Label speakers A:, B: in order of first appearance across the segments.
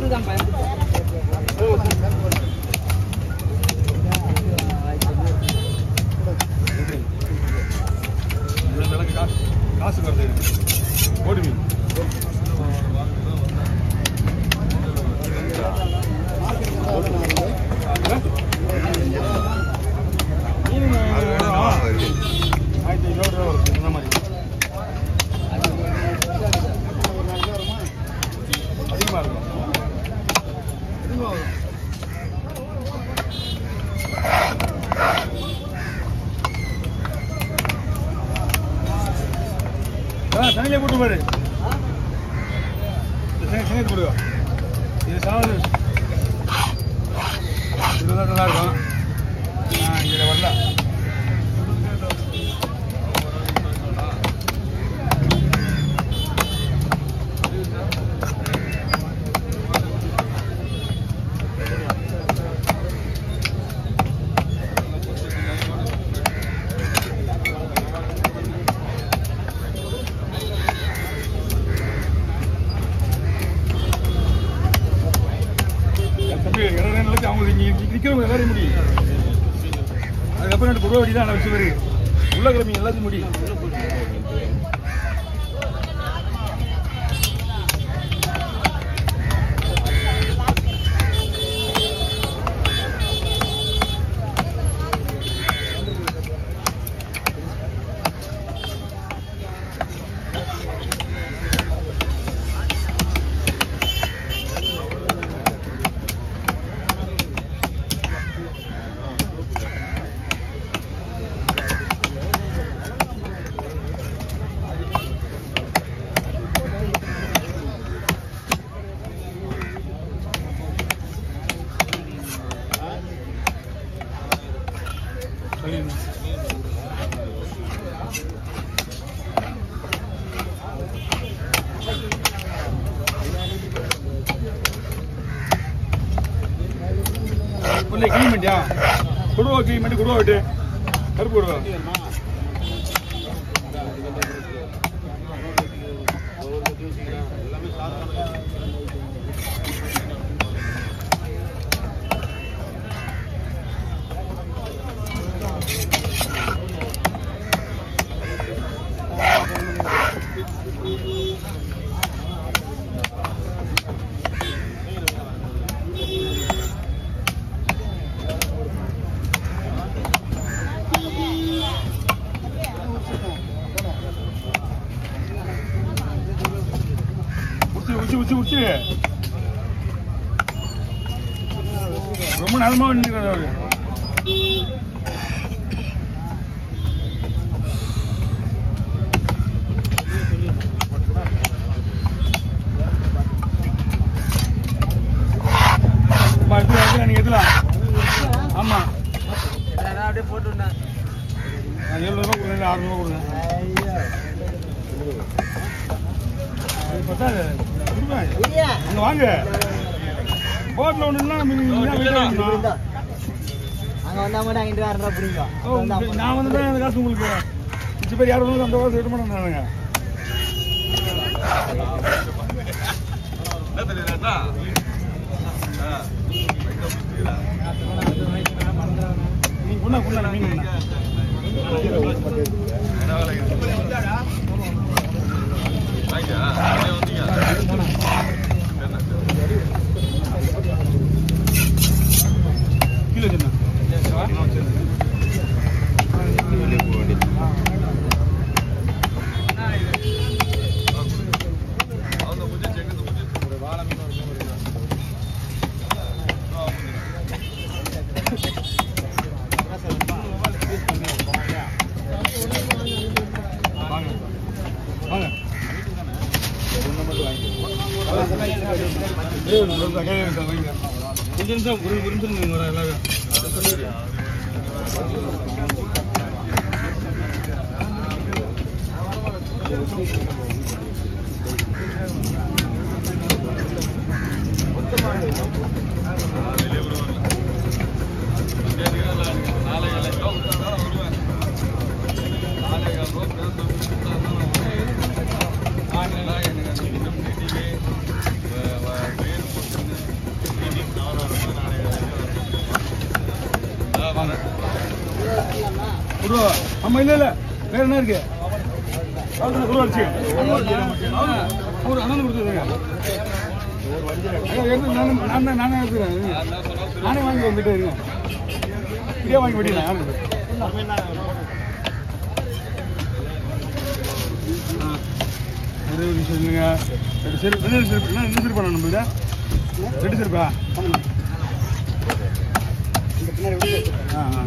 A: இவ்வளவு விலைக்கு காசு காசு வருது ஓடு மீன் ஆயிரத்தி ஐநூறு ரூபா வருது இந்த மாதிரி அதிகமாக இருக்கும் அதிகமாக வரும் ஆ தண்ணியிலே போட்டு பாரு இந்த சே- சேத்து போடுவா இது சாவது இதுதான் நல்லா இருக்கும் ஆ இதில் வரல தம்பி இருபது நாளைக்கு அவங்க இங்கே நிற்கிறவங்க எல்லாரையும் முடி அதுக்கப்புறம் ரெண்டு புருவ வெடி தான் வச்சு வருது உள்ள கிழமை எல்லாத்தையும் முடி சொல்லிடுங்க இல்லை க்ளீன் பண்ணியா கொடுவா க்ளீன் பண்ணி கொடுவா விட்டு கருப்பு கொடுவா உச்சி உச்சி உச்சி உச்சி ரொம்ப நேரமா நின்றுக்கிறாரு அவரு அம்மா, எடுத்துக்கலாம், எடுத்துக்கலாம், நீங்க எடுத்துக்கலாம். ஆமா
B: அப்படியே போட்டு விட்டேன்
A: நான் ஏழு ரூபா கொடுங்க ஆறு ரூபா கொடுங்க அது பத்தாது கொடுங்க அங்க வாங்க போட்ல ஒண்ணுன்னா நம்ம இங்க தான் வீட்டுல வாங்கணும்.
B: அங்க வந்தா மட்டும் அங்கிட்டு வேற ரூபா புரியுங்க
A: ஓ, உங்களுக்கு- நான் வந்து அந்த காசு உங்களுக்கு மிச்ச பேர் யாரும் வந்து அந்த காசு எடுக்க மாட்டேன் நானுங்க நீங்க கொண்டா கொண்டா மீன் கொண்டா. கீழே வச்சிருந்தேன். ஆ, சரி. வாங்க வாங்க ஏய், ஒரு நிமிஷம் கையில எடுத்து வைங்க. கொஞ்ச நிமிஷம் ஒரு ஒரு நிமிஷம் நீங்க வர எல்லாரும் குருவா ஆமா இல்ல இல்ல வேற என்ன இருக்கு அவ்வளவுதானே, குருவா அரிசி ஒரு அண்ணன் கொடுத்துருங்க ஐயா, எடுத்து நானே நான் தான் நானே எடுத்துக்கிறேன் நானே வாங்கி வந்துட்டு இருங்க இப்படியே வாங்கி விடலாம் யாருக்கு ஒரே ஒரு நிமிஷம் இல்லைங்க ரெண்டு செருப்பு என்ன செருப்பு என்ன என்ன செருப்பா நம்மள்ட்ட ரெண்டு செருப்பா ஆ ஆ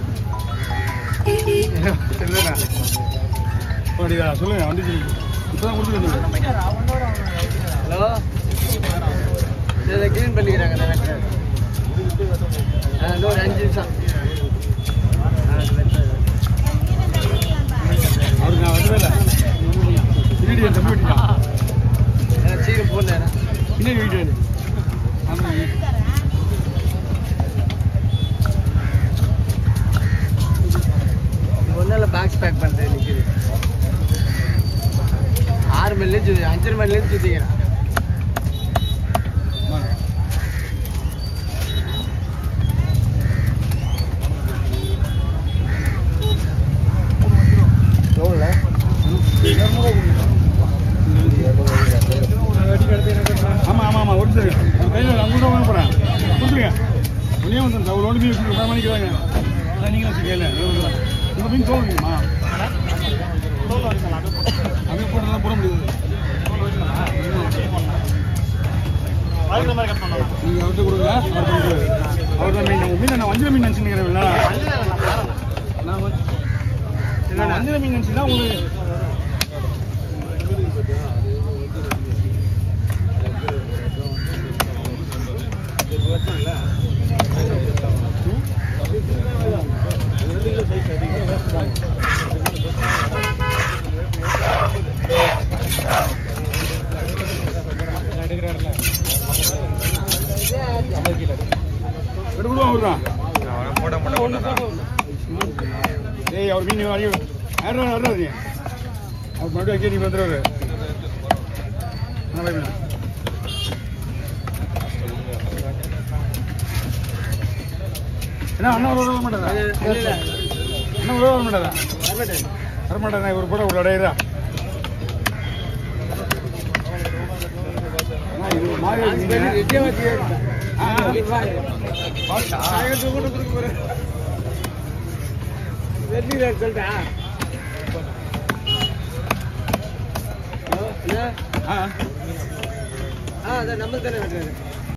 A: சரிதாண்ணா அப்படியா சொல்லுங்க வண்டி சொல்லுங்க இப்போதான் கொடுத்துட்டு
B: ஹலோ இதை க்ளீன் பண்ணிக்கிறாங்க நான் இன்னும் ஒரு அஞ்சு நிமிஷம்
A: அவருக்கு நான் வரவே இல்லை பின்னாடி என் தம்பி வெட்டிட்டான்
B: ஏன்னா சீக்கிரம் போடல
A: பின்னாடி வெட்டிட்டாரு ஆமாம்
B: ஒன்றும் இல்லை பாக்ஸ் பேக் பண்ணுறது நிற்கிது ஆறு மணிலேருந்து சுற்றி அஞ்சரை மணிலேருந்து சுற்றிக்கிறேன் எவ்வளோ
A: ஆமாம் ஆமாம் ஆமாம் ஒரு நிமிஷம் இருங்க. ஒரு கையில் அவங்க தான் வாங்க போகிறேன் கொடுத்துருங்க ஒன்றே வந்து ஒரு ஒன்று மீன் பண்ணிக்கிறாங்க அதான் நீங்களும் வச்சுக்கல உங்கள் மீன் தோணுங்கம்மா அப்படியே போடுறதா போட முடியாது நீங்கள் அவர்கிட்ட கொடுங்க அவர் பண்ணிக்குவாரு அவர் தான் மீன் உங்கள் மீன் நான் வஞ்சிர மீன் நினச்சிக்கிறேன் நான் வந்து நான் வஞ்சிர மீன் நினச்சின்னா உங்களுக்கு எடுக்கணும் அவர் தான் ஏய் அவர் மீன் வாங்கி யாரும் வர்றாரு அவர் மறுபடியும் அங்கே நீங்கள் வந்துடுவாரு என்ன பயமே என்ன அண்ணா ஒரு வர மாட்டாரா அண்ணா ஒரு வர மாட்டாரா வர மாட்டாரா இவர் கூட ஒரு அடையிறா இது ஒரு மாதிரி இருக்குங்க. ஆ, ஆ.
B: சொல்லிட்டா
A: ஆ
B: ஆ அதான் நம்ம தானே வெட்டுறாரு